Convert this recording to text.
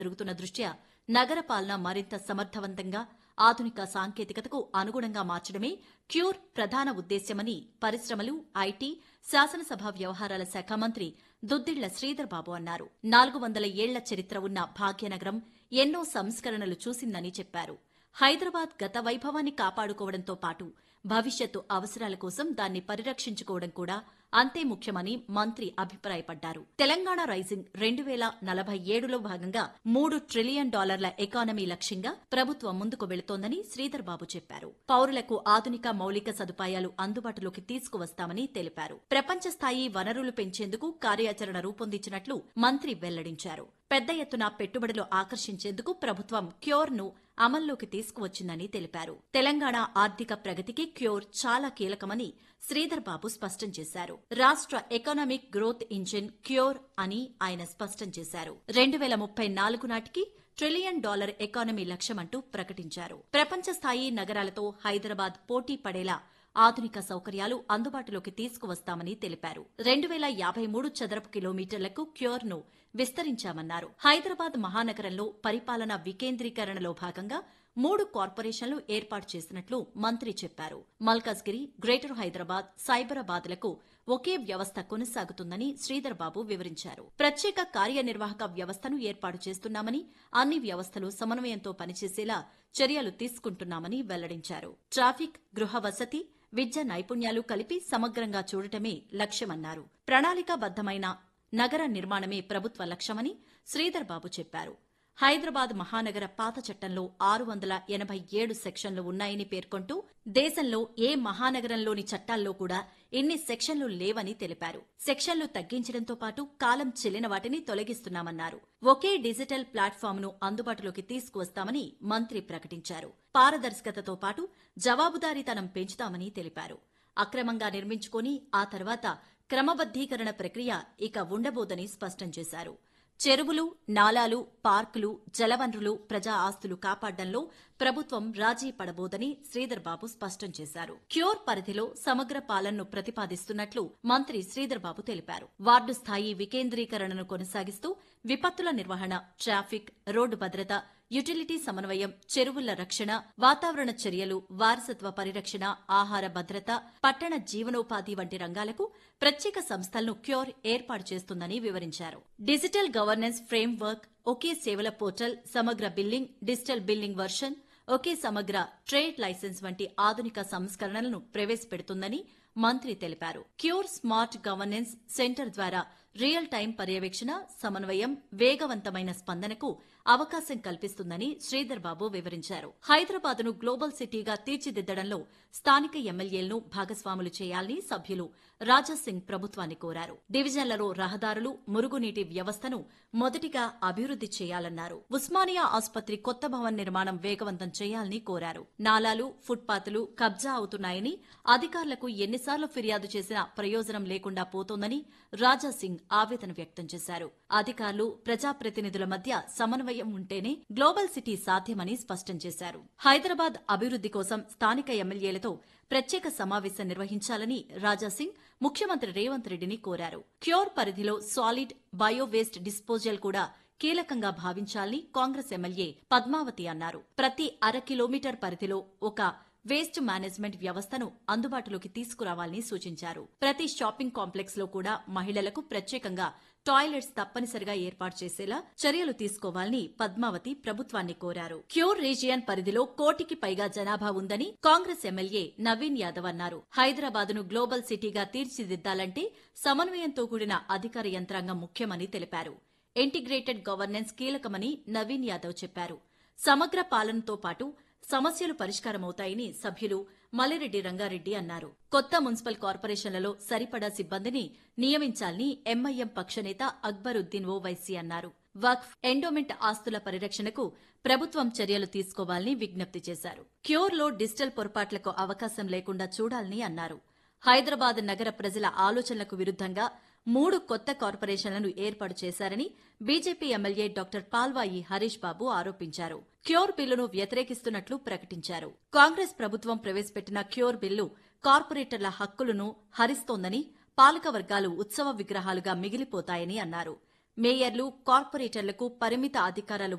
పెరుగుతున్న దృష్ట్యా నగర పాలన మరింత సమర్థవంతంగా ఆధునిక సాంకేతికతకు అనుగుణంగా మార్చడమే క్యూర్ ప్రధాన ఉద్దేశ్యమని పరిశ్రమలు ఐటీ శాసనసభ వ్యవహారాల శాఖ మంత్రి దుద్దిళ్ల శ్రీధర్ బాబు అన్నారు నాలుగు వందల ఏళ్ల చరిత్ర ఉన్న భాగ్యనగరం ఎన్నో సంస్కరణలు చూసిందని చెప్పారు హైదరాబాద్ గత వైభవాన్ని కాపాడుకోవడంతో పాటు భవిష్యత్తు అవసరాల కోసం దాన్ని పరిరక్షించుకోవడం కూడా అంతే ముఖ్యమని మంత్రి అభిప్రాయపడ్డారు తెలంగాణ రైజింగ్ రెండు వేల నలభై ఏడులో భాగంగా మూడు ట్రిలియన్ డాలర్ల ఎకానమీ లక్ష్యంగా ప్రభుత్వం ముందుకు వెళుతోందని శ్రీధర్ బాబు చెప్పారు పౌరులకు ఆధునిక మౌలిక సదుపాయాలు అందుబాటులోకి తీసుకువస్తామని తెలిపారు ప్రపంచ స్థాయి వనరులు పెంచేందుకు కార్యాచరణ రూపొందించినట్లు మంత్రి వెల్లడించారు పెద్ద ఎత్తున పెట్టుబడులు ఆకర్షించేందుకు ప్రభుత్వం క్యూర్ ను అమల్లోకి తీసుకువచ్చిందని తెలిపారు తెలంగాణ ఆర్థిక ప్రగతికి క్యూర్ చాలా కీలకమని శ్రీధర్ బాబు స్పష్టం చేశారు రాష్ట్ర ఎకనామిక్ గ్రోత్ ఇంజిన్ క్యూర్ అని ఆయన స్పష్టం చేశారు రెండు వేల ముప్పై నాలుగు నాటికి ట్రిలియన్ డాలర్ ఎకానమీ లక్ష్యమంటూ ప్రకటించారు ప్రపంచ స్థాయి నగరాలతో హైదరాబాద్ పోటీ పడేలా ఆధునిక సౌకర్యాలు అందుబాటులోకి తీసుకువస్తామని తెలిపారు రెండు వేల యాభై మూడు చదరపు కిలోమీటర్లకు క్యూర్ ను విస్తరించామన్నారు హైదరాబాద్ మహానగరంలో పరిపాలన వికేంద్రీకరణలో భాగంగా మూడు కార్పొరేషన్లు ఏర్పాటు చేసినట్లు మంత్రి చెప్పారు మల్కాజ్గిరి గ్రేటర్ హైదరాబాద్ సైబరాబాద్లకు ఒకే వ్యవస్థ కొనసాగుతుందని శ్రీధర్ బాబు వివరించారు ప్రత్యేక కార్యనిర్వాహక వ్యవస్థను ఏర్పాటు చేస్తున్నామని అన్ని వ్యవస్థలు సమన్వయంతో పనిచేసేలా చర్యలు తీసుకుంటున్నామని వెల్లడించారు ట్రాఫిక్ గృహ వసతి విద్య నైపుణ్యాలు కలిపి సమగ్రంగా చూడటమే లక్ష్యమన్నారు ప్రణాళికాబద్దమైన నగర నిర్మాణమే ప్రభుత్వ లక్ష్యమని శ్రీధర్ బాబు చెప్పారు హైదరాబాద్ మహానగర పాత చట్టంలో ఆరు వందల ఎనభై ఏడు సెక్షన్లు ఉన్నాయని పేర్కొంటూ దేశంలో ఏ మహానగరంలోని చట్టాల్లో కూడా ఇన్ని సెక్షన్లు లేవని తెలిపారు సెక్షన్లు తగ్గించడంతో పాటు కాలం చెల్లిన వాటిని తొలగిస్తున్నామన్నారు ఒకే డిజిటల్ ప్లాట్ఫామ్ను అందుబాటులోకి తీసుకువస్తామని మంత్రి ప్రకటించారు పారదర్శకతతో పాటు జవాబుదారీతనం పెంచుతామని తెలిపారు అక్రమంగా నిర్మించుకొని ఆ తర్వాత క్రమబద్దీకరణ ప్రక్రియ ఇక ఉండబోదని స్పష్టం చేశారు చెరువులు నాలాలు పార్కులు జలవనరులు ప్రజా ఆస్తులు కాపాడడంలో ప్రభుత్వం రాజీ పడబోదని శ్రీధర్ బాబు స్పష్టం చేశారు క్యూర్ పరిధిలో సమగ్ర పాలనను ప్రతిపాదిస్తున్నట్లు మంత్రి శ్రీధర్ బాబు తెలిపారు వార్డు స్థాయి వికేంద్రీకరణను కొనసాగిస్తూ విపత్తుల నిర్వహణ ట్రాఫిక్ రోడ్డు భద్రత యుటిలిటీ సమన్వయం చెరువుల రక్షణ వాతావరణ చర్యలు వారసత్వ పరిరక్షణ ఆహార భద్రత పట్టణ జీవనోపాధి వంటి రంగాలకు ప్రత్యేక సంస్థలను క్యూర్ ఏర్పాటు చేస్తుందని వివరించారు డిజిటల్ గవర్నెన్స్ ఫ్రేమ్ వర్క్ ఒకే సేవల పోర్టల్ సమగ్ర బిల్లింగ్ డిజిటల్ బిల్లింగ్ వర్షన్ ఒకే సమగ్ర ట్రేడ్ లైసెన్స్ వంటి ఆధునిక సంస్కరణలను ప్రవేశపెడుతుందని మంత్రి తెలిపారు క్యూర్ స్మార్ట్ గవర్నెన్స్ సెంటర్ ద్వారా రియల్ టైం పర్యవేక్షణ సమన్వయం వేగవంతమైన స్పందనకు అవకాశం కల్పిస్తుందని శ్రీధర్ బాబు వివరించారు హైదరాబాద్ ను గ్లోబల్ సిటీగా తీర్చిదిద్దడంలో స్థానిక ఎమ్మెల్యేలను భాగస్వాములు చేయాలని సభ్యులు రాజాసింగ్ ప్రభుత్వాన్ని కోరారు డివిజన్లలో రహదారులు మురుగునీటి వ్యవస్థను మొదటిగా అభివృద్ది చేయాలన్నారు ఉస్మానియా ఆసుపత్రి కొత్త భవన్ నిర్మాణం వేగవంతం చేయాలని కోరారు నాలాలు ఫుట్పాత్లు కబ్జా అవుతున్నాయని అధికారులకు ఎన్నిసార్లు ఫిర్యాదు చేసినా ప్రయోజనం లేకుండా పోతోందని రాజాసింగ్ ఆవేదన వ్యక్తం చేశారు అధికారులు ప్రజాప్రతినిధుల మధ్య సమన్వయం ఉంటేనే గ్లోబల్ సిటీ సాధ్యమని స్పష్టం చేశారు హైదరాబాద్ అభివృద్ది కోసం స్థానిక ఎమ్మెల్యేలతో ప్రత్యేక సమావేశం నిర్వహించాలని రాజాసింగ్ ముఖ్యమంత్రి రేవంత్ రెడ్డిని కోరారు క్యూర్ పరిధిలో సాలిడ్ బయో వేస్ట్ డిస్పోజల్ కూడా కీలకంగా భావించాలని కాంగ్రెస్ ఎమ్మెల్యే పద్మావతి అన్నారు ప్రతి అర కిలోమీటర్ పరిధిలో ఒక వేస్ట్ మేనేజ్మెంట్ వ్యవస్థను అందుబాటులోకి తీసుకురావాలని సూచించారు ప్రతి షాపింగ్ కాంప్లెక్స్ లో కూడా మహిళలకు ప్రత్యేకంగా టాయిలెట్స్ తప్పనిసరిగా ఏర్పాటు చేసేలా చర్యలు తీసుకోవాలని పద్మావతి ప్రభుత్వాన్ని కోరారు క్యూర్ రీజియన్ పరిధిలో కోటికి పైగా జనాభా ఉందని కాంగ్రెస్ ఎమ్మెల్యే నవీన్ యాదవ్ అన్నారు హైదరాబాద్ ను గ్లోబల్ సిటీగా తీర్చిదిద్దాలంటే సమన్వయంతో కూడిన అధికార యంత్రాంగం ముఖ్యమని తెలిపారు ఇంటిగ్రేటెడ్ గవర్నెన్స్ కీలకమని నవీన్ యాదవ్ చెప్పారు సమగ్ర పాలనతో పాటు సమస్యలు పరిష్కారమవుతాయని సభ్యులు మల్లిరెడ్డి రంగారెడ్డి అన్నారు కొత్త మున్సిపల్ కార్పొరేషన్లలో సరిపడా సిబ్బందిని నియమించాలని ఎంఐఎం పక్షనేత అక్బరుద్దీన్ ఓవైసీ అన్నారు వక్ఫ్ ఎండోమెంట్ ఆస్తుల పరిరక్షణకు ప్రభుత్వం చర్యలు తీసుకోవాలని విజ్ఞప్తి చేశారు క్యూర్లో డిజిటల్ పొరపాట్లకు అవకాశం లేకుండా చూడాలని అన్నారు హైదరాబాద్ నగర ప్రజల ఆలోచనలకు విరుద్దంగా మూడు కొత్త కార్పొరేషన్లను ఏర్పాటు చేశారని BJP MLA doctor Palvai Harish Babu ఆరోపించారు క్యూర్ బిల్లును వ్యతిరేకిస్తున్నట్లు ప్రకటించారు కాంగ్రెస్ ప్రభుత్వం ప్రవేశపెట్టిన క్యూర్ బిల్లు కార్పొరేటర్ల హక్కులను హరిస్తోందని పాలక వర్గాలు ఉత్సవ విగ్రహాలుగా మిగిలిపోతాయని అన్నారు మేయర్లు కార్పొరేటర్లకు పరిమిత అధికారాలు